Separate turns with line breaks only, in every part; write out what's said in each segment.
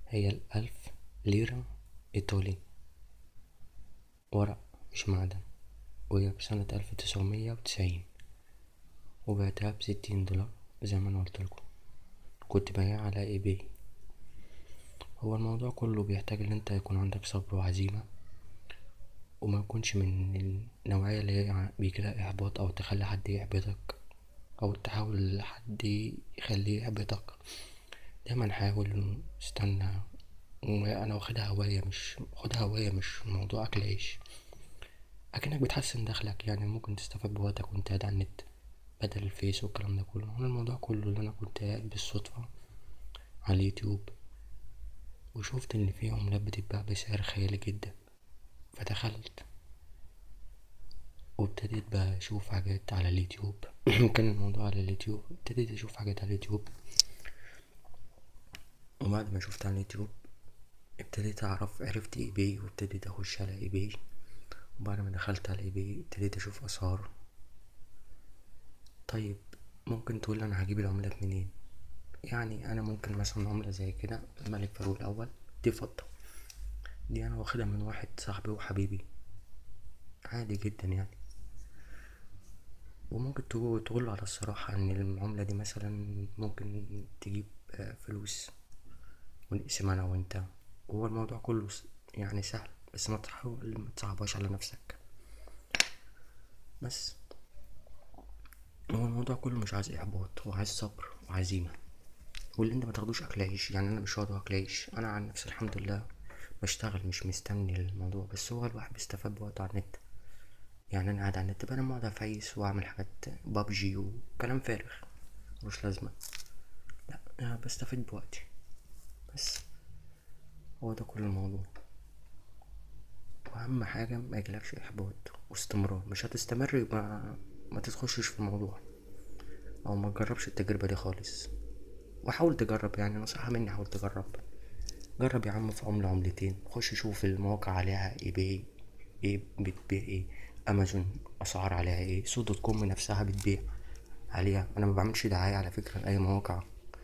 هى الألف ليرة إيطالي ورق مش معدن وهى بسنة ألف تسعمية وتسعين وبعتها بستين دولار زي ما انا قولتلكوا كنت بايعها على اي باي هو الموضوع كله بيحتاج ان انت يكون عندك صبر وعزيمة ومتكونش من النوعية اللي هي بيجيلها احباط او تخلي حد يحبطك او تحاول حد يخليه يحبطك دايما حاول استنى انا واخدها هواية مش خدها هواية مش موضوع اكل عيش اكنك بتحسن دخلك يعني ممكن تستفاد بوقتك وانت قاعد على النت بدل الفيس والكلام ده كله انا الموضوع كله اللي انا كنت قاعد بالصدفة على اليوتيوب وشوفت ان فيه عملات بتتباع بسعر خيالي جدا فدخلت وابتديت بقى اشوف حاجات على اليوتيوب كان الموضوع على اليوتيوب ابتديت اشوف حاجات على اليوتيوب وبعد ما شوفت على اليوتيوب ابتديت اعرف عرفت اي باي وابتديت اخش على اي باي وبعد ما دخلت على اي باي ابتديت اشوف اسعار طيب ممكن تقول انا هجيب العملات منين يعني انا ممكن مثلا عملة زي كده الملك فاروق الاول دي فضة دي انا واخدها من واحد صاحبي وحبيبي عادي جدا يعني وممكن تقول على الصراحة ان العملة دي مثلا ممكن تجيب فلوس ونقسمها انا وانت وهو الموضوع كله يعني سهل بس متحاول متصعبهاش على نفسك بس هو الموضوع كله مش عايز احباط هو عايز صبر وعزيمة واللي انت متاخدوش اكل عيش يعني انا مش واخده اكل عيش انا عن نفسي الحمد لله بشتغل مش مستني الموضوع بس هو الواحد بيستفاد بوقته على النت يعني انا قاعد على النت بدل ما اقعد افيس واعمل حاجات بابجي وكلام فارغ ملوش لازمة لا انا بستفيد بوقتي بس هو ده كل الموضوع واهم حاجة ميجيلكش احباط واستمرار مش هتستمر يبقى متتخشش في الموضوع او متجربش التجربة دي خالص وحاول تجرب يعني نصيحة مني حاول تجرب جرب ياعم في عملة عملتين خش شوف المواقع عليها اي باي ايه بتبيع ايه امازون اسعار عليها ايه سو دوت كوم نفسها بتبيع عليها انا مبعملش دعاية على فكرة لاي مواقع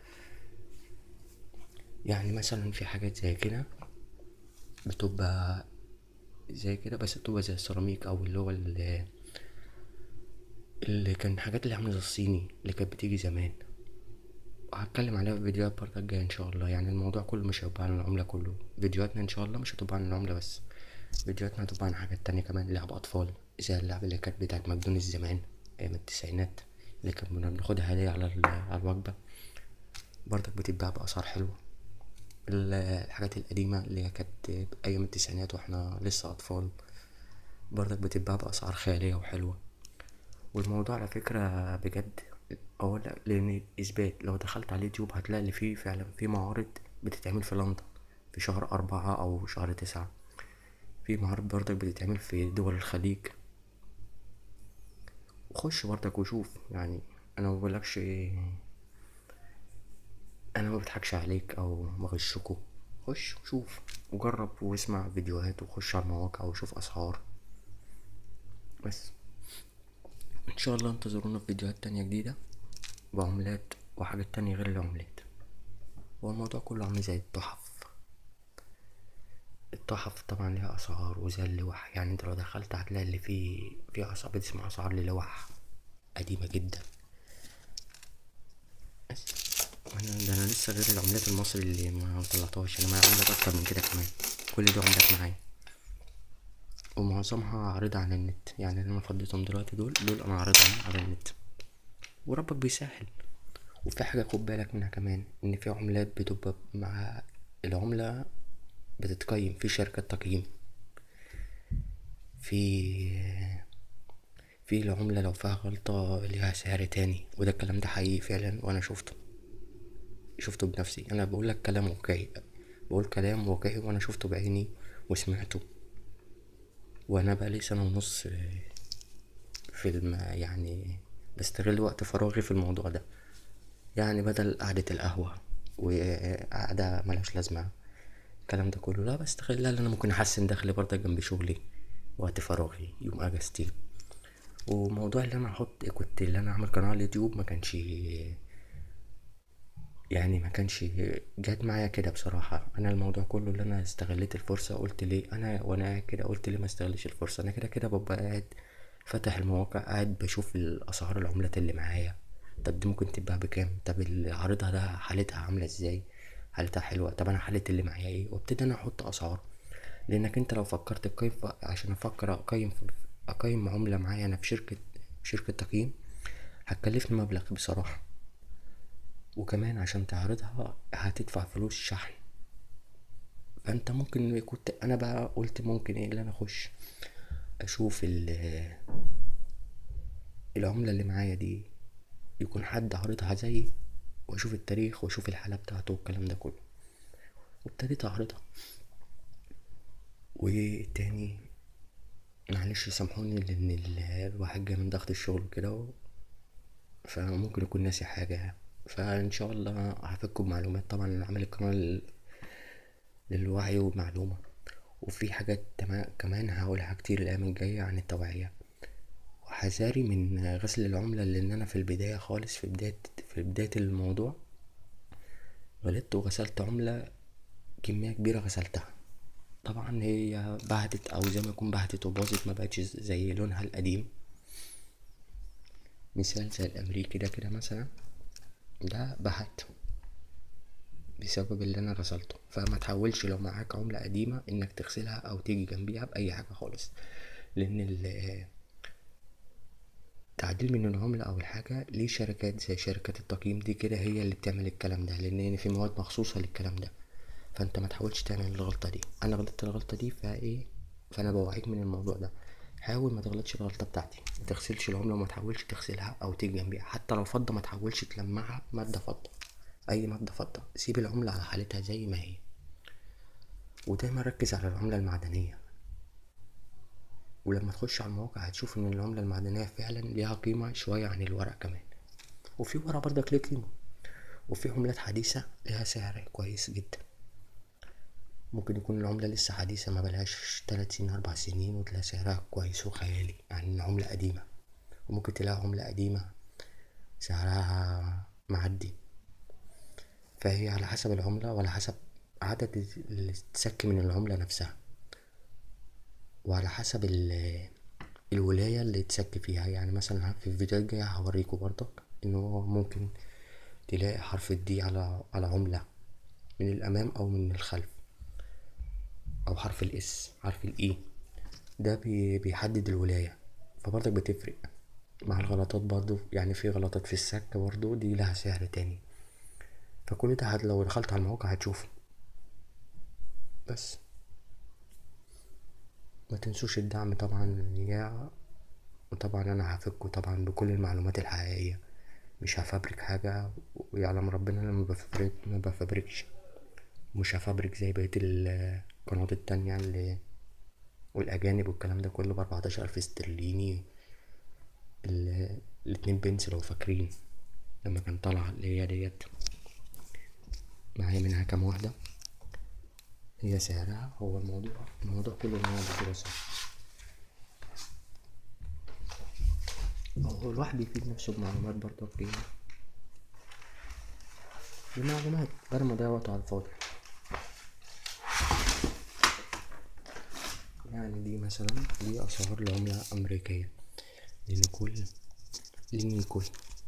يعني مثلا في حاجات زي كده بتبقى زي كده بس بتبقى زي السيراميك او اللي هو اللي, اللي كان حاجات اللي عاملة زي الصيني اللي كانت بتيجي زمان وهتكلم عليها في فيديوهات برضه الجاية ان شاء الله يعني الموضوع كله مش هيبقى عن العملة كله فيديوهاتنا ان شاء الله مش هتبقى عن العملة بس فيديوهاتنا هتبقى عن حاجات تانية كمان لعب اطفال زي اللعبة اللي كانت بتاعت ماكدونالدز زمان ايام التسعينات اللي كنا بناخدها هدية على على الوجبة برضك بتتباع بأسعار حلوة الحاجات القديمة اللي هي كانت أيام التسعينات واحنا لسه أطفال برضك بتتباع بأسعار خيالية وحلوة والموضوع على فكرة بجد أقول لأن إثبات لو دخلت على اليوتيوب هتلاقي اللي فيه فعلا فيه معارض بتتعمل في لندن في شهر أربعة أو شهر تسعة في معارض برضك بتتعمل في دول الخليج وخش برضك وشوف يعني أنا مبقولكش انا مبضحكش عليك او مغشكوا خش شوف وجرب واسمع فيديوهات وخش على المواقع وشوف اسعار بس ان شاء الله انتظرونا في فيديوهات تانية جديدة بعملات وحاجات تانية غير العملات هو الموضوع كله عامل زي التحف التحف طبعا ليها اسعار وزي اللوح يعني انت لو دخلت هتلاقي اللي فيه فيه اسعار بتسمع اسعار للوح قديمة جدا بس انا ده انا لسه غير العملات المصري اللي ما طلعتهاش انا معايا عملات اكتر من كده كمان كل دي عملات معايا ومعظمها عارضة على النت يعني اللي انا فضيتهم دلوقتي دول دول انا عارضهم على النت وربك بيسهل وفي حاجة خد بالك منها كمان ان في عملات بتبقى مع العملة بتتقيم في شركة تقييم في في العملة لو فيها غلطة ليها سعر تاني وده الكلام ده حقيقي فعلا وانا شوفته شوفته بنفسي انا بقولك كلام واقعي بقول كلام واقعي وانا شوفته بعيني وسمعته وانا بقالي سنة ونص في الم يعني بستغل وقت فراغي في الموضوع ده يعني بدل قعدة القهوة وقعدة ملهاش لازمة الكلام ده كله لا بستغلها لان انا ممكن احسن دخلي برضه جنب شغلي وقت فراغي يوم اجازتي وموضوع اللي انا احط كنت اللي انا اعمل قناة على اليوتيوب مكانش يعني ما كانش جات معايا كده بصراحة أنا الموضوع كله اللي أنا استغليت الفرصة قلت ليه أنا وأنا قاعد كده قلت ليه ما استغلش الفرصة أنا كده كده ببقى قاعد فاتح المواقع قاعد بشوف الأسعار العملات اللي معايا طب دي ممكن تتباع بكام طب اللي عارضها ده حالتها عاملة ازاي حالتها حلوة طب أنا حالة اللي معايا ايه وابتدي أنا أحط أسعار لأنك أنت لو فكرت تقيم عشان أفكر أقيم أقيم عملة معايا أنا في شركة شركة تقييم هتكلفني مبلغ بصراحة وكمان عشان تعرضها هتدفع فلوس شحن فانت ممكن كنت انا بقى قلت ممكن ايه اللي انا اخش اشوف العملة اللي معايا دي يكون حد عارضها زيي واشوف التاريخ واشوف الحالة بتاعته والكلام ده كله وابتديت اعرضها وتاني معلش سامحوني لان الواحد جاي من ضغط الشغل وكده فممكن يكون ناسي حاجة فان شاء الله هفككم بمعلومات طبعا عامل القناة للوعي والمعلومة وفي حاجات كمان هقولها كتير الايام الجاية عن التوعية وحذاري من غسل العملة لان انا في البداية خالص في بداية في بداية الموضوع غلطت وغسلت عملة كمية كبيرة غسلتها طبعا هي بهتت او زي ما يكون بهتت وباظت مبقتش زي لونها القديم مثال زي الامريكي ده كده مثلا ده بهت بسبب اللي انا غسلته فما تحاولش لو معاك عملة قديمة انك تغسلها او تيجي جنبيها باي حاجة خالص لان تعديل من العملة او الحاجة ليه شركات زي شركة التقييم دي كده هي اللي بتعمل الكلام ده لان في مواد مخصوصة للكلام ده فانت ما تحاولش تعمل الغلطة دي انا غلطت الغلطة دي فايه فانا بوعيك من الموضوع ده حاول ما تغلطش الغلطة بتاعتي ما تغسلش العملة وما تحاولش تغسلها او تيجي جنبيها حتى لو فضة ما تحاولش تلمعها مادة فضة اي مادة فضة سيب العملة على حالتها زي ما هي ودايما ركز على العملة المعدنية ولما تخش على المواقع هتشوف ان العملة المعدنية فعلا ليها قيمة شوية عن الورق كمان وفي ورق برضك ليه قيمة وفي عملات حديثة ليها سعر كويس جدا ممكن يكون العملة لسه حديثة ما بلهاش تلات سنين أربع سنين وتلاقي سعرها كويس وخيالي يعني عملة قديمة وممكن تلاقي عملة قديمة سعرها معدي فهي على حسب العملة وعلى حسب عدد اللي تسكي من العملة نفسها وعلى حسب الولاية اللي تسكي فيها يعني مثلا في الفيديو الجاي هوريكوا برضك ان هو ممكن تلاقي حرف الدي على على عملة من الامام او من الخلف او حرف الاس حرف الاي ده بيحدد الولاية فبرضك بتفرق مع الغلطات برضو يعني في غلطات في السك برضو دي لها سعر تاني فكل ده لو دخلت على الموقع هتشوفه بس ما تنسوش الدعم طبعا يا وطبعا انا هفكه طبعا بكل المعلومات الحقيقية مش هفبرك حاجة ويعلم ربنا انا مبفبرك مبفبركش مش هفبرك زي بقية القنوات التانية اللي والاجانب والكلام ده كله باربعتاشر الف استرليني الاتنين بنس لو فاكرين لما كان طالع اللي هي ديت معايا منها كام واحدة هي سعرها هو الموضوع الموضوع كله ان هو الدراسة هو الواحد يفيد نفسه بمعلومات برضه كتير بمعلومات بدل ما اضيع وقته على الفاضي يعني دي مثلا دي اسعار العملة امريكية لنيكول لنيكول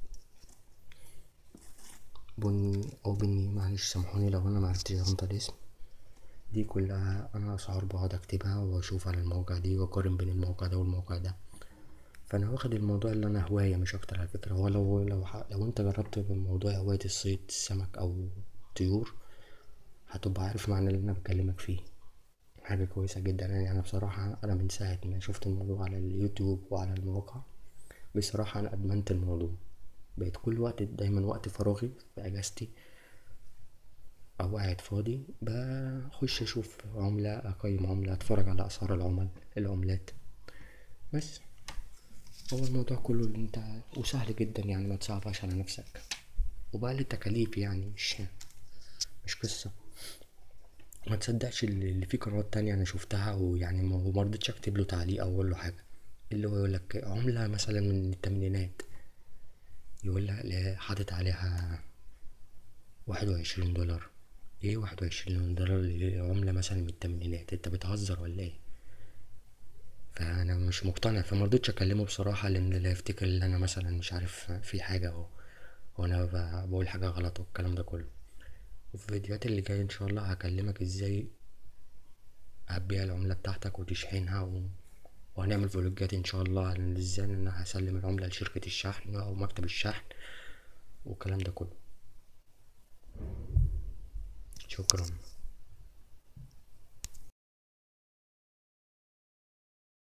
بني او بني معلش سامحوني لو انا معرفتش انطق الاسم دي كلها انا اسعار بقعد اكتبها واشوف على الموقع دي واقارن بين الموقع ده والموقع ده فانا واخد الموضوع اللي انا هواية مش اكتر على فكرة هو لو لو, لو انت جربت بموضوع هواية الصيد السمك او طيور هتبقى عارف معنى اللي انا بكلمك فيه حاجة كويسة جدا يعني انا بصراحة انا من ساعة ما شفت الموضوع على اليوتيوب وعلى المواقع بصراحة انا ادمنت الموضوع بقيت كل وقت دايما وقت فراغي في اجازتي او قاعد فاضي بخش اشوف عملة اقيم عملة اتفرج على اسعار العمل العملات بس هو الموضوع كله اللي انت وسهل جدا يعني ما تصعبهاش على نفسك وبقى التكاليف يعني مش مش قصة ما تصدقش اللي في قنوات تانية انا شفتها ويعني ما مرضتش اكتب له تعليق او اقول له حاجة اللي هو يقولك عملة مثلا من التمانينات يقول لها حاطط عليها واحد وعشرين دولار ايه واحد وعشرين دولار دي عملة مثلا من التمانينات انت بتهزر ولا ايه فانا مش مقتنع فمرضتش اكلمه بصراحة لان اللي هيفتكر ان انا مثلا مش عارف في حاجة او وانا ب- بقول حاجة غلط والكلام ده كله وفي الفيديوهات اللي جاية ان شاء الله هكلمك ازاي هتبيع العملة بتاعتك وتشحنها و... وهنعمل فلوجات ان شاء الله عن ازاي ان انا هسلم العملة لشركة الشحن او مكتب الشحن والكلام ده كله شكرا